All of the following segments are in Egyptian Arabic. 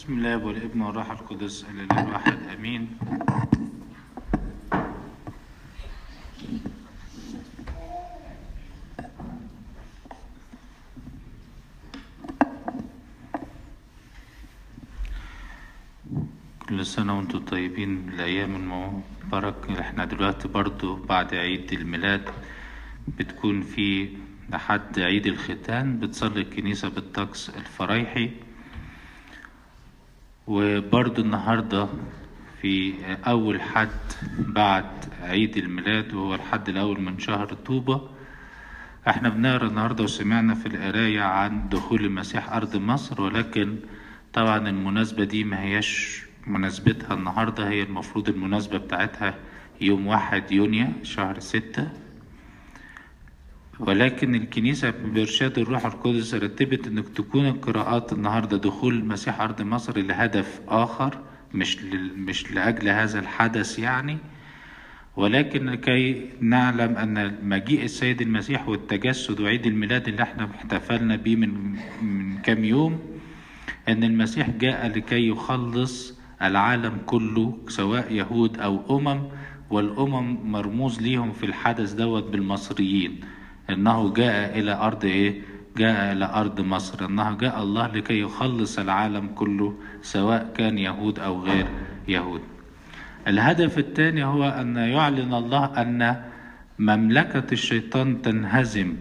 بسم الله والابن والروح القدس الاله الواحد امين كل سنة وانتم طيبين الأيام المباركة اللي احنا دلوقتي برضو بعد عيد الميلاد بتكون في لحد عيد الختان بتصلي الكنيسة بالطقس الفرايحي وبرضو النهاردة في أول حد بعد عيد الميلاد وهو الحد الأول من شهر طوبة احنا بنقرا النهاردة وسمعنا في القراية عن دخول المسيح أرض مصر ولكن طبعا المناسبة دي ما هياش مناسبتها النهاردة هي المفروض المناسبة بتاعتها يوم واحد يونيو شهر ستة ولكن الكنيسة بإرشاد الروح القدس رتبت إنك تكون القراءات النهاردة دخول المسيح أرض مصر لهدف آخر مش لل... مش لأجل هذا الحدث يعني ولكن لكي نعلم أن مجيء السيد المسيح والتجسد وعيد الميلاد اللي احنا احتفلنا بيه من من كام يوم أن المسيح جاء لكي يخلص العالم كله سواء يهود أو أمم والأمم مرموز ليهم في الحدث دوت بالمصريين انه جاء الى ارض ايه جاء الى ارض مصر انه جاء الله لكي يخلص العالم كله سواء كان يهود او غير يهود الهدف الثاني هو ان يعلن الله ان مملكة الشيطان تنهزم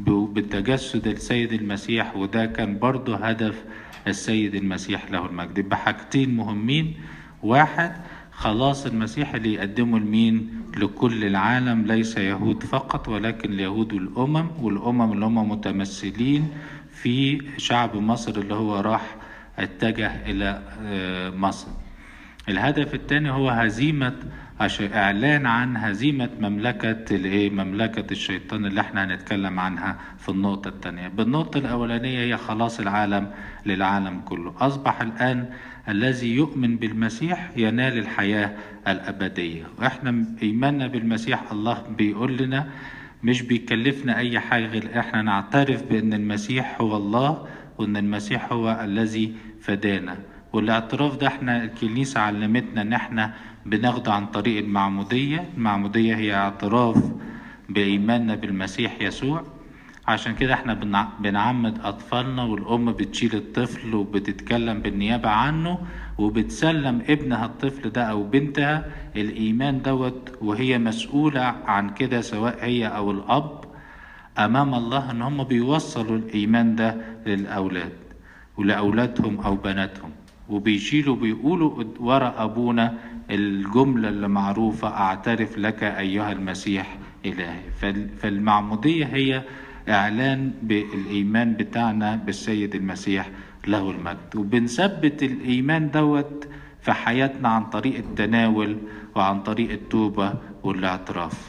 بتجسد السيد المسيح وده كان برضه هدف السيد المسيح له المجد بحاجتين مهمين واحد خلاص المسيح اللي يقدمه لمين لكل العالم ليس يهود فقط ولكن اليهود والأمم والأمم اللي هم متمثلين في شعب مصر اللي هو راح اتجه إلى مصر الهدف الثاني هو هزيمة إعلان عن هزيمة مملكة الإيه مملكة الشيطان اللي احنا هنتكلم عنها في النقطة الثانية بالنقطة الأولانية هي خلاص العالم للعالم كله أصبح الآن الذي يؤمن بالمسيح ينال الحياة الأبدية وإحنا إيماننا بالمسيح الله بيقول لنا مش بيكلفنا أي حاجة غير إحنا نعترف بأن المسيح هو الله وأن المسيح هو الذي فدانا والاعتراف ده احنا الكنيسة علمتنا ان احنا بناخده عن طريق المعمودية المعمودية هي اعتراف بإيماننا بالمسيح يسوع عشان كده احنا بنعمد أطفالنا والأم بتشيل الطفل وبتتكلم بالنيابة عنه وبتسلم ابنها الطفل ده أو بنتها الإيمان دوت وهي مسؤولة عن كده سواء هي أو الأب أمام الله إن هم بيوصلوا الإيمان ده للأولاد ولأولادهم أو بناتهم وبيشيلوا بيقولوا ورا أبونا الجملة اللي معروفة أعترف لك أيها المسيح إلهي فالمعمودية هي إعلان بالإيمان بتاعنا بالسيد المسيح له المجد وبنثبت الإيمان دوت في حياتنا عن طريق التناول وعن طريق التوبة والاعتراف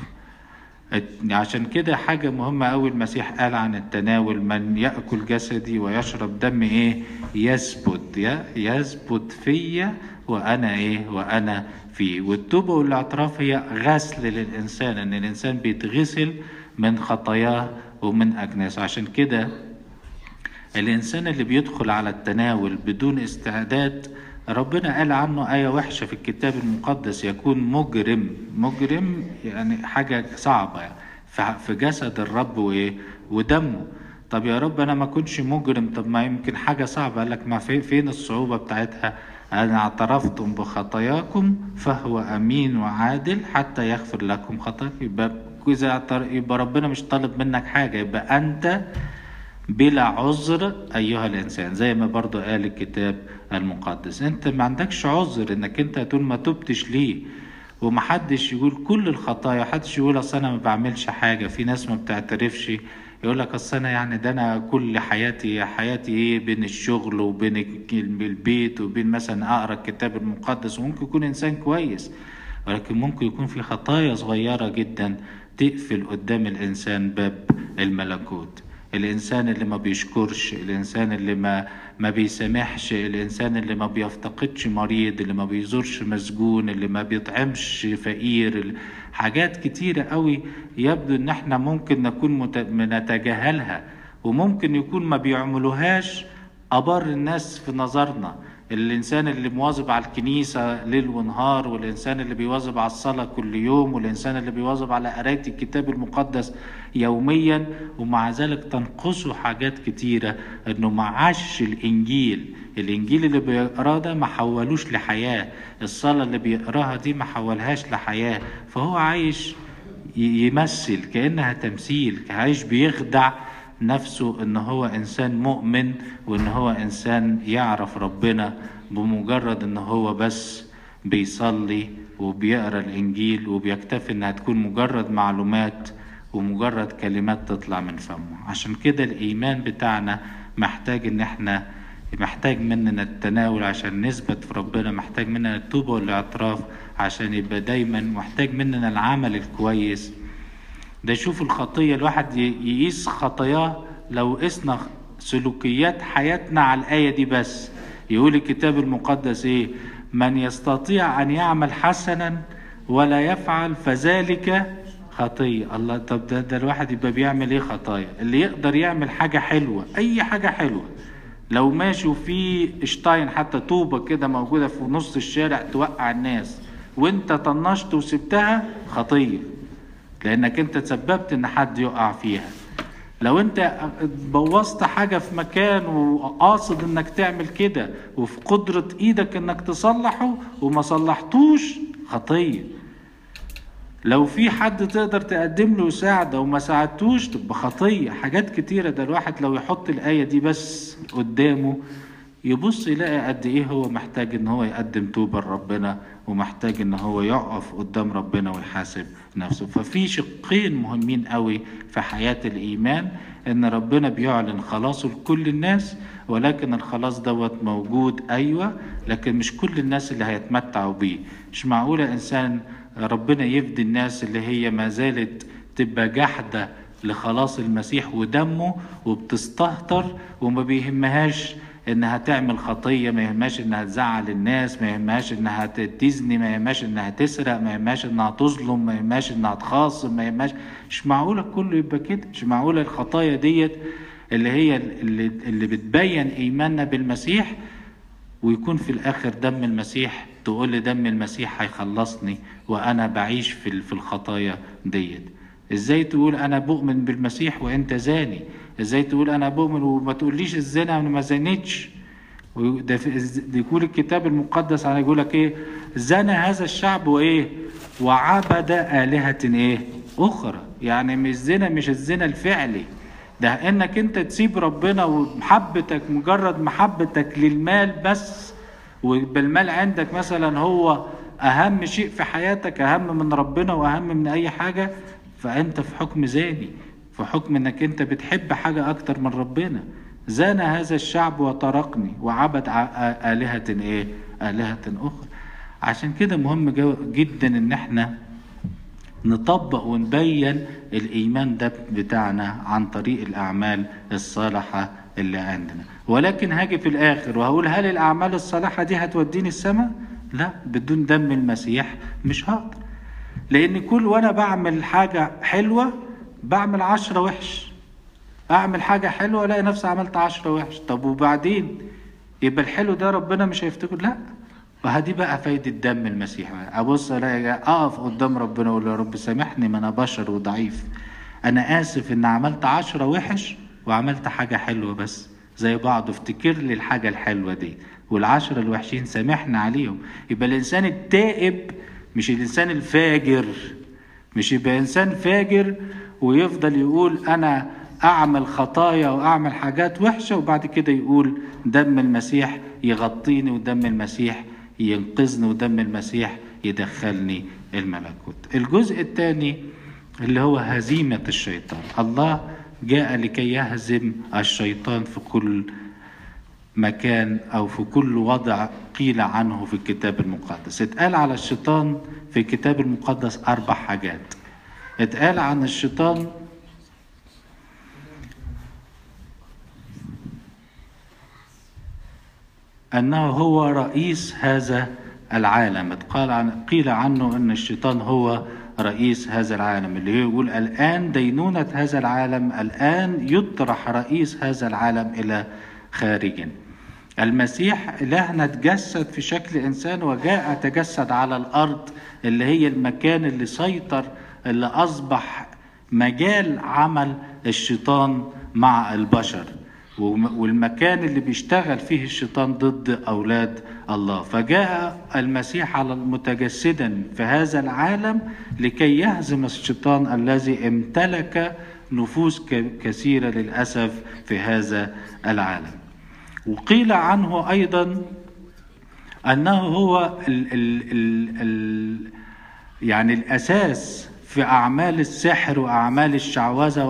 عشان كده حاجة مهمة أوي المسيح قال عن التناول من يأكل جسدي ويشرب دم إيه يثبت يثبت فيا وأنا إيه وأنا فيه والتوبة والاعتراف هي غسل للإنسان إن الإنسان بيتغسل من خطاياه ومن أجناسه عشان كده الإنسان اللي بيدخل على التناول بدون استعداد ربنا قال عنه آية وحشة في الكتاب المقدس يكون مجرم مجرم يعني حاجة صعبة يعني في جسد الرب وإيه ودمه طب يا رب أنا ما كنتش مجرم طب ما يمكن حاجة صعبة قال لك ما في فين الصعوبة بتاعتها أن اعترفتم بخطاياكم فهو أمين وعادل حتى يغفر لكم خطاياكم يبقى إذا يبقى ربنا مش طالب منك حاجة يبقى أنت بلا عذر أيها الإنسان زي ما برضو قال الكتاب المقدس أنت ما عندكش عذر إنك أنت تقول ما تبتش ليه ومحدش يقول كل الخطايا محدش يقول أصل أنا ما بعملش حاجة في ناس ما بتعترفش يقول لك أصل أنا يعني ده أنا كل حياتي حياتي إيه بين الشغل وبين البيت وبين مثلا أقرأ الكتاب المقدس وممكن يكون إنسان كويس ولكن ممكن يكون في خطايا صغيرة جدا تقفل قدام الإنسان باب الملكوت الإنسان اللي ما بيشكرش الإنسان اللي ما ما بيسامحش الإنسان اللي ما بيفتقدش مريض اللي ما بيزورش مسجون اللي ما بيطعمش فقير حاجات كتيرة قوي يبدو إن إحنا ممكن نكون مت... نتجاهلها وممكن يكون ما بيعملوهاش أبر الناس في نظرنا الإنسان اللي مواظب على الكنيسة ليل ونهار والإنسان اللي بيواظب على الصلاة كل يوم والإنسان اللي بيواظب على قراية الكتاب المقدس يوميا ومع ذلك تنقصه حاجات كتيرة إنه ما عاش الإنجيل الإنجيل اللي بيقراه ده ما حولوش لحياة الصلاة اللي بيقراها دي ما حولهاش لحياة فهو عايش يمثل كأنها تمثيل عايش بيخدع نفسه ان هو انسان مؤمن وان هو انسان يعرف ربنا بمجرد ان هو بس بيصلي وبيقرا الانجيل وبيكتفي انها تكون مجرد معلومات ومجرد كلمات تطلع من فمه عشان كده الايمان بتاعنا محتاج ان احنا محتاج مننا التناول عشان نثبت في ربنا محتاج مننا التوبة والاعتراف عشان يبقى دايما محتاج مننا العمل الكويس ده شوف الخطية الواحد يقيس خطاياه لو قسنا سلوكيات حياتنا على الآية دي بس يقول الكتاب المقدس ايه من يستطيع أن يعمل حسنا ولا يفعل فذلك خطية الله طب ده, ده الواحد يبقى بيعمل ايه خطايا اللي يقدر يعمل حاجة حلوة أي حاجة حلوة لو ماشي وفي اشتاين حتى طوبة كده موجودة في نص الشارع توقع الناس وانت طنشت وسبتها خطية لانك انت تسببت ان حد يقع فيها لو انت بوظت حاجة في مكان وقاصد انك تعمل كده وفي قدرة ايدك انك تصلحه وما صلحتوش خطية لو في حد تقدر تقدم له مساعدة وما ساعدتوش تبقى خطية حاجات كتيرة ده الواحد لو يحط الآية دي بس قدامه يبص يلاقي قد ايه هو محتاج ان هو يقدم توبة لربنا ومحتاج ان هو يقف قدام ربنا ويحاسب نفسه ففي شقين مهمين قوي في حياة الايمان ان ربنا بيعلن خلاصه لكل الناس ولكن الخلاص دوت موجود ايوه لكن مش كل الناس اللي هيتمتعوا بيه مش معقولة انسان ربنا يفدي الناس اللي هي ما زالت تبقى جحدة لخلاص المسيح ودمه وبتستهتر وما بيهمهاش انها تعمل خطيه ما يهمهاش انها تزعل الناس ما يهمهاش انها تزني ما يهمهاش انها تسرق ما يهمهاش انها تظلم ما يهمهاش انها تخاصم ما يهمهاش مش معقوله كله يبقى كده مش معقوله الخطايا ديت اللي هي اللي, اللي بتبين ايماننا بالمسيح ويكون في الاخر دم المسيح تقول لي دم المسيح هيخلصني وانا بعيش في في الخطايا ديت ازاي تقول انا بؤمن بالمسيح وانت زاني ازاي تقول انا بؤمن وما تقوليش الزنا انا ما زنيتش وده يقول الكتاب المقدس على يقول لك ايه زنى هذا الشعب وايه وعبد آلهة ايه اخرى يعني مش زنا مش الزنا الفعلي ده انك انت تسيب ربنا ومحبتك مجرد محبتك للمال بس وبالمال عندك مثلا هو اهم شيء في حياتك اهم من ربنا واهم من اي حاجة فانت في حكم زاني في حكم انك انت بتحب حاجة اكتر من ربنا زان هذا الشعب وطرقني وعبد آلهة ايه آلهة اخرى عشان كده مهم جدا ان احنا نطبق ونبين الايمان ده بتاعنا عن طريق الاعمال الصالحة اللي عندنا ولكن هاجي في الاخر وهقول هل الاعمال الصالحة دي هتوديني السماء لا بدون دم المسيح مش هقدر لان كل وانا بعمل حاجة حلوة بعمل عشرة وحش اعمل حاجة حلوة الاقي نفسي عملت عشرة وحش طب وبعدين يبقى الحلو ده ربنا مش هيفتكر لا وهدي بقى فايدة دم المسيح ابص الاقي اقف قدام ربنا اقول يا رب سامحني ما انا بشر وضعيف انا اسف ان عملت عشرة وحش وعملت حاجة حلوة بس زي بعض افتكر لي الحاجة الحلوة دي والعشرة الوحشين سامحنا عليهم يبقى الانسان التائب مش الانسان الفاجر مش يبقى انسان فاجر ويفضل يقول انا اعمل خطايا واعمل حاجات وحشه وبعد كده يقول دم المسيح يغطيني ودم المسيح ينقذني ودم المسيح يدخلني الملكوت الجزء الثاني اللي هو هزيمه الشيطان الله جاء لكي يهزم الشيطان في كل مكان او في كل وضع قيل عنه في الكتاب المقدس اتقال على الشيطان في الكتاب المقدس اربع حاجات اتقال عن الشيطان انه هو رئيس هذا العالم اتقال عن قيل عنه ان الشيطان هو رئيس هذا العالم اللي يقول الان دينونه هذا العالم الان يطرح رئيس هذا العالم الى خارج المسيح إلهنا تجسد في شكل إنسان وجاء تجسد على الأرض اللي هي المكان اللي سيطر اللي أصبح مجال عمل الشيطان مع البشر والمكان اللي بيشتغل فيه الشيطان ضد أولاد الله فجاء المسيح على متجسدا في هذا العالم لكي يهزم الشيطان الذي امتلك نفوس كثيرة للأسف في هذا العالم وقيل عنه أيضا أنه هو ال ال ال ال يعني الأساس في أعمال السحر وأعمال الشعوذة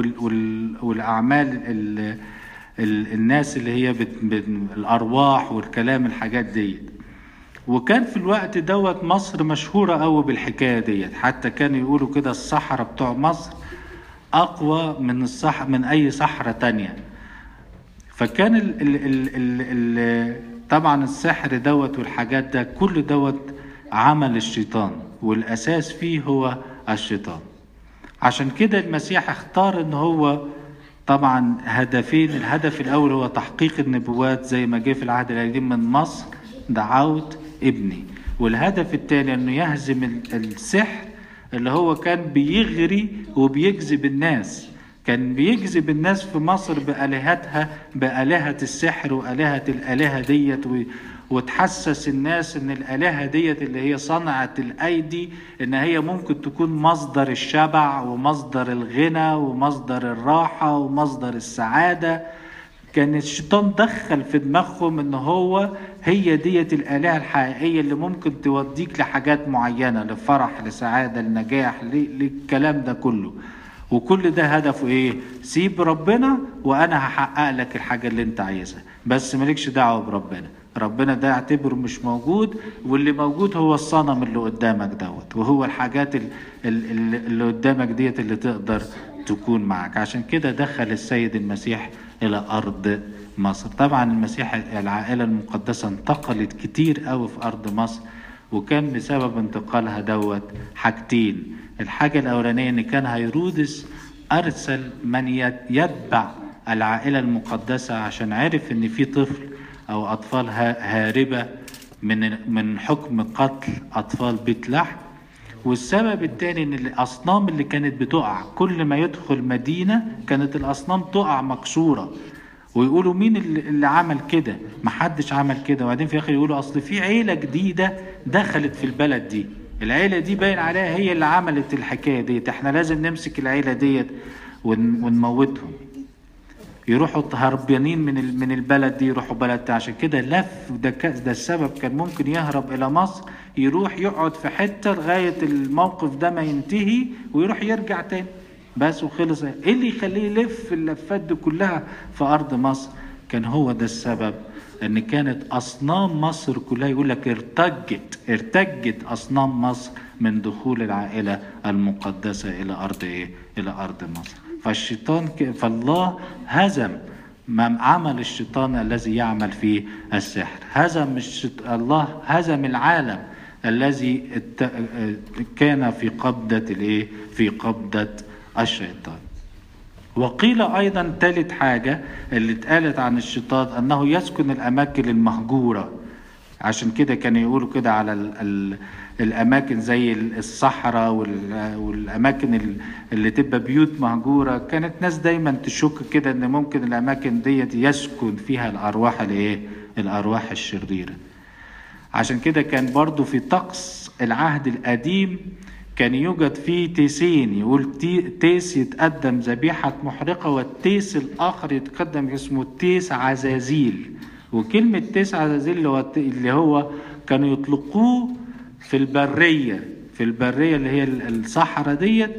والأعمال ال ال الناس اللي هي بت بت الأرواح والكلام الحاجات دي وكان في الوقت دوت مصر مشهورة قوي بالحكاية ديت حتى كانوا يقولوا كده الصحراء بتوع مصر أقوى من الصح من أي صحراء تانية فكان ال ال ال ال ال طبعا السحر دوت والحاجات ده كل دوت عمل الشيطان والأساس فيه هو الشيطان عشان كده المسيح اختار ان هو طبعا هدفين الهدف الاول هو تحقيق النبوات زي ما جه في العهد القديم من مصر دعوت ابني والهدف الثاني انه يهزم السحر اللي هو كان بيغري وبيجذب الناس كان بيجذب الناس في مصر بآلهتها بآلهة السحر وآلهة الآلهة ديت وتحسس الناس ان الآلهة ديت اللي هي صنعة الأيدي ان هي ممكن تكون مصدر الشبع ومصدر الغنى ومصدر الراحة ومصدر السعادة كان الشيطان دخل في دماغهم ان هو هي ديت الآلهة الحقيقية اللي ممكن توديك لحاجات معينة لفرح لسعادة لنجاح للكلام ده كله وكل ده هدفه ايه سيب ربنا وانا هحقق لك الحاجة اللي انت عايزها بس مالكش دعوة بربنا ربنا ده اعتبره مش موجود واللي موجود هو الصنم اللي قدامك دوت وهو الحاجات اللي قدامك ديت اللي تقدر تكون معك عشان كده دخل السيد المسيح الى ارض مصر طبعا المسيح العائله المقدسه انتقلت كتير قوي في ارض مصر وكان بسبب انتقالها دوت حاجتين الحاجه الاولانيه ان كان هيرودس ارسل من يتبع العائله المقدسه عشان عرف ان في طفل او اطفال هاربه من من حكم قتل اطفال بيت لحم والسبب الثاني ان الاصنام اللي كانت بتقع كل ما يدخل مدينه كانت الاصنام تقع مكسوره ويقولوا مين اللي عمل كده محدش عمل كده وبعدين في الاخر يقولوا اصل في عيله جديده دخلت في البلد دي العيله دي باين عليها هي اللي عملت الحكايه ديت احنا لازم نمسك العيله ديت ونموتهم يروحوا هربانين من من البلد دي يروحوا بلد عشان كده لف ده ده السبب كان ممكن يهرب الى مصر يروح يقعد في حته لغايه الموقف ده ما ينتهي ويروح يرجع تاني بس وخلص ايه اللي يخليه يلف اللفات دي كلها في ارض مصر كان هو ده السبب ان كانت اصنام مصر كلها يقول لك ارتجت ارتجت اصنام مصر من دخول العائله المقدسه الى ارض ايه الى ارض مصر فالشيطان ك... فالله هزم ما عمل الشيطان الذي يعمل في السحر هزم الشيط... الله هزم العالم الذي الت... كان في قبضة الايه في قبضة الشيطان وقيل ايضا ثالث حاجة اللي اتقالت عن الشيطان انه يسكن الاماكن المهجورة عشان كده كانوا يقولوا كده على ال... ال... الاماكن زي الصحراء والاماكن اللي تبقى بيوت مهجوره كانت ناس دايما تشك كده ان ممكن الاماكن ديت يسكن فيها الارواح الايه الارواح الشريره عشان كده كان برضو في طقس العهد القديم كان يوجد فيه تيسين يقول تيس يتقدم ذبيحة محرقة والتيس الآخر يتقدم اسمه تيس عزازيل وكلمة تيس عزازيل اللي هو, اللي هو كانوا يطلقوه في البرية في البرية اللي هي الصحراء ديت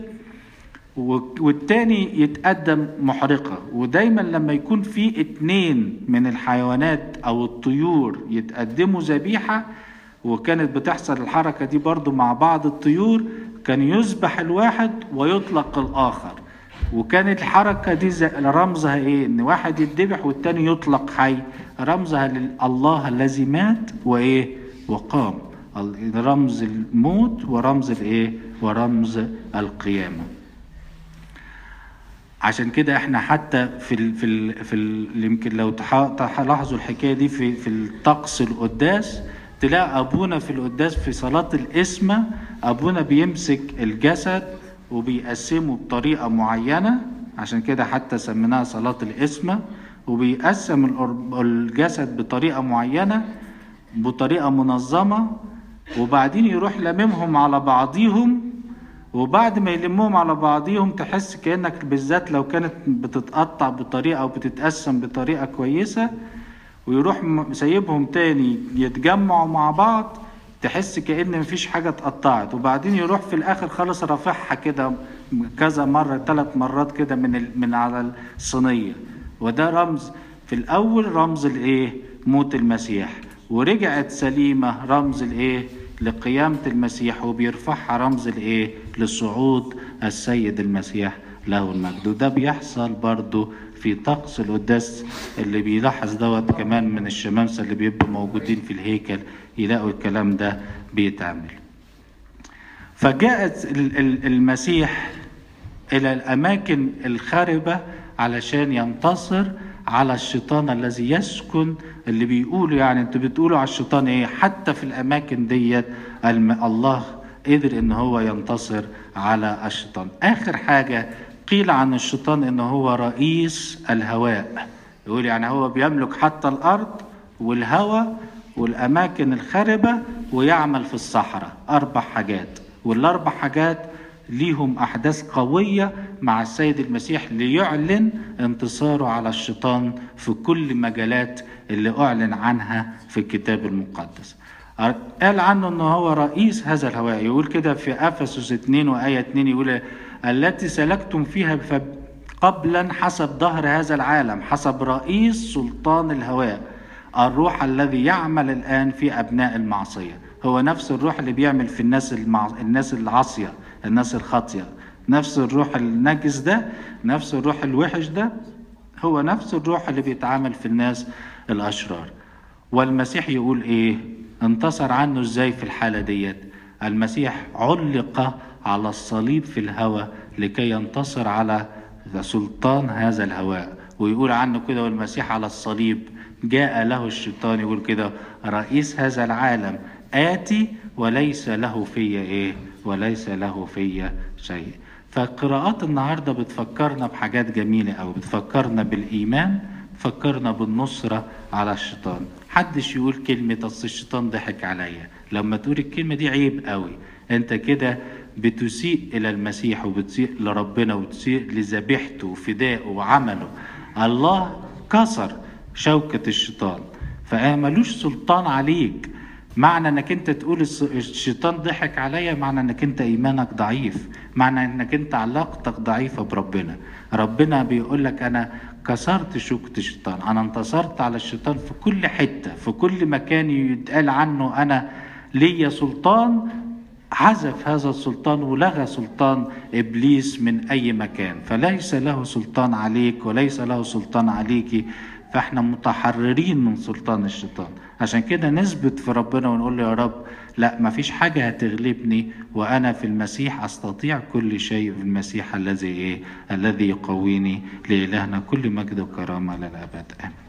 والتاني يتقدم محرقة ودايما لما يكون في اتنين من الحيوانات او الطيور يتقدموا ذبيحة وكانت بتحصل الحركة دي برضو مع بعض الطيور كان يذبح الواحد ويطلق الآخر وكانت الحركة دي رمزها ايه ان واحد يتذبح والتاني يطلق حي رمزها لله الذي مات وايه وقام رمز الموت ورمز الايه ورمز القيامه عشان كده احنا حتى في ال في ال في ال يمكن لو تح- تلاحظوا الحكايه دي في في الطقس القداس تلاقي ابونا في القداس في صلاه القسمه ابونا بيمسك الجسد وبيقسمه بطريقه معينه عشان كده حتى سميناها صلاه القسمه وبيقسم الأر- الجسد بطريقه معينه بطريقه منظمه وبعدين يروح لممهم على بعضيهم وبعد ما يلموهم على بعضيهم تحس كأنك بالذات لو كانت بتتقطع بطريقة أو بتتقسم بطريقة كويسة ويروح م- سايبهم تاني يتجمعوا مع بعض تحس كأن مفيش حاجة اتقطعت وبعدين يروح في الآخر خالص رافعها كده كذا مرة ثلاث مرات كده من ال- من على الصينية وده رمز في الأول رمز الإيه؟ موت المسيح ورجعت سليمة رمز الإيه؟ لقيامة المسيح وبيرفعها رمز الإيه؟ لصعود السيد المسيح له المجد وده بيحصل برضو في طقس القداس اللي بيلاحظ دوت كمان من الشمامسة اللي بيبقوا موجودين في الهيكل يلاقوا الكلام ده بيتعمل فجاءت ال- ال- المسيح إلى الأماكن الخاربة علشان ينتصر على الشيطان الذي يسكن اللي بيقولوا يعني انتوا بتقولوا على الشيطان ايه حتى في الأماكن ديت الم- الله قدر ان هو ينتصر على الشيطان آخر حاجة قيل عن الشيطان ان هو رئيس الهواء يقول يعني هو بيملك حتى الأرض والهواء والأماكن الخاربة ويعمل في الصحراء أربع حاجات والأربع حاجات ليهم أحداث قوية مع السيد المسيح ليعلن انتصاره على الشيطان في كل مجالات اللي أعلن عنها في الكتاب المقدس قال عنه أنه هو رئيس هذا الهواء يقول كده في أفسس 2 وآية 2 يقول التي سلكتم فيها ف- قبلا حسب ظهر هذا العالم حسب رئيس سلطان الهواء الروح الذي يعمل الآن في أبناء المعصية هو نفس الروح اللي بيعمل في الناس المع... الناس العاصية الناس الخاطية نفس الروح النجس ده نفس الروح الوحش ده هو نفس الروح اللي بيتعامل في الناس الأشرار والمسيح يقول إيه انتصر عنه إزاي في الحالة ديت المسيح علق على الصليب في الهوى لكي ينتصر على سلطان هذا الهواء ويقول عنه كده والمسيح على الصليب جاء له الشيطان يقول كده رئيس هذا العالم آتي وليس له في إيه وليس له في شيء فقراءات النهاردة بتفكرنا بحاجات جميلة أو بتفكرنا بالإيمان فكرنا بالنصرة على الشيطان حدش يقول كلمة أصل الشيطان ضحك عليا لما تقول الكلمة دي عيب قوي انت كده بتسيء إلى المسيح وبتسيء لربنا وتسيء لذبيحته وفدائه وعمله الله كسر شوكة الشيطان فمالوش سلطان عليك معنى انك انت تقول الس- الشيطان ضحك عليا معنى انك انت ايمانك ضعيف معنى انك انت علاقتك ضعيفة بربنا ربنا بيقول لك انا كسرت شوكة الشيطان انا انتصرت على الشيطان في كل حتة في كل مكان يتقال عنه انا ليا سلطان حذف هذا السلطان ولغى سلطان ابليس من اي مكان فليس له سلطان عليك وليس له سلطان عليكي فاحنا متحررين من سلطان الشيطان عشان كده نثبت في ربنا ونقول له يا رب لا مفيش حاجة هتغلبني وأنا في المسيح أستطيع كل شيء في المسيح الذي إيه الذي يقويني لإلهنا كل مجد وكرامة للأبد آمين